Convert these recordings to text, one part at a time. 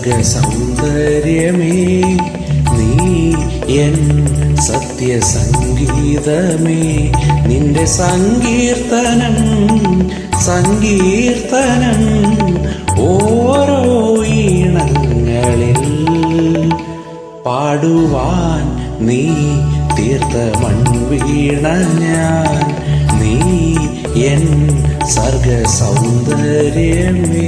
സർഗ സൗന്ദര്യമേ നീ എൻ സത്യസംഗീതമേ നിന്റെ സങ്കീർത്തനം സങ്കീർത്തനം ഓരോ ഈണങ്ങളിൽ പാടുവാൻ നീ തീർത്ത മൺവീണ ഞാൻ നീ എൻ സർഗ സൗന്ദര്യമേ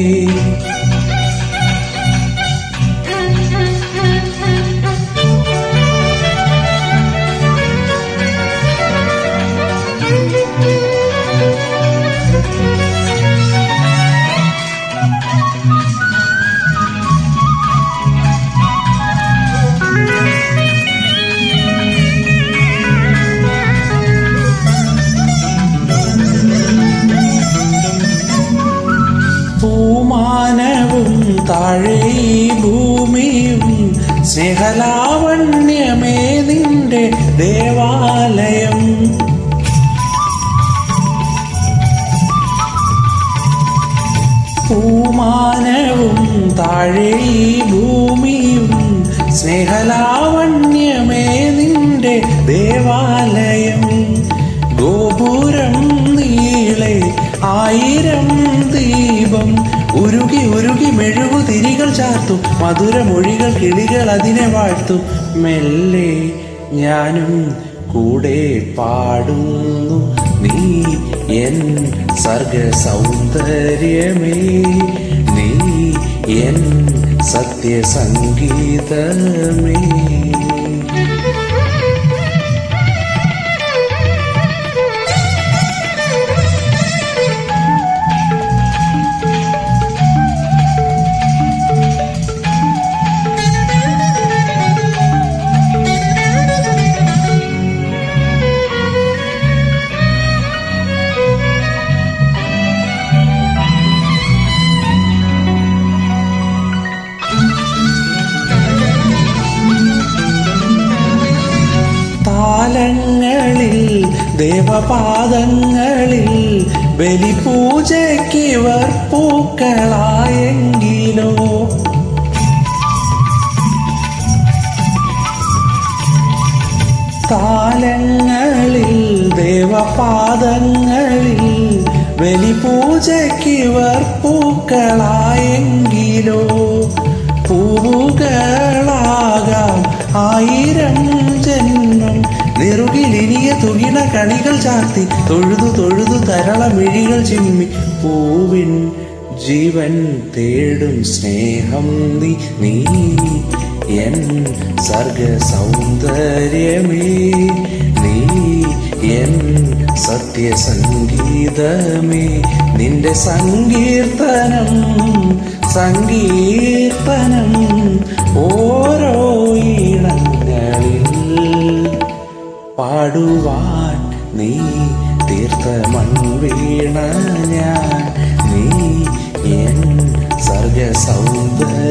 പൂമാനവും താഴെ ഈ ഭൂമിയും സ്നേഹലാവണ്യമേ നിന്റെ ദേവാലയം പൂമാനവും താഴെ ഈ ഭൂമിയും സ്നേഹലാവണ്യമേ നിന്റെ ദേവാലയം ഗോപുരം നീളെ ആയിരം ദീപം ഉരുകി ഉരുകി മെഴുകു തിരികൾ ചാർത്തും മധുരമൊഴികൾ കിളികൾ അതിനെ വാഴ്ത്തും മെല്ലെ ഞാനും കൂടെ പാടുന്നു നീ എൻ സർഗ സൗന്ദര്യമേ നീ എൻ സത്യസംഗീതമേ താലങ്ങളിൽ ദേവപാദങ്ങളിൽ ബലിപൂജയ്ക്കിവർ പൂക്കളായെങ്കിലോ താലങ്ങളിൽ ദേവപാദങ്ങളിൽ ബലിപൂജയ്ക്കിവർ പൂക്കളായെങ്കിലോ പൂവുകളാകാം ആയിരം ജന്മം നെറുകിലിനിയ തുകിണ കണികൾ ചാർത്തി തൊഴുതു തൊഴുതു തരളമിഴികൾ ചിമ്മി പൂവിൻ ജീവൻ തേടും സ്നേഹം നീ നീ എൻ സർഗ സൗന്ദര്യമേ നീ എൻ സത്യസംഗീതമേ നിന്റെ സങ്കീർത്തനം സങ്കീർത്തനം ഓരോ ഈണങ്ങളിൽ പാടുവാൻ നീ തീർത്ത മൺവീണ ഞാൻ നീ എൻ സർഗ സൗന്ദര്യ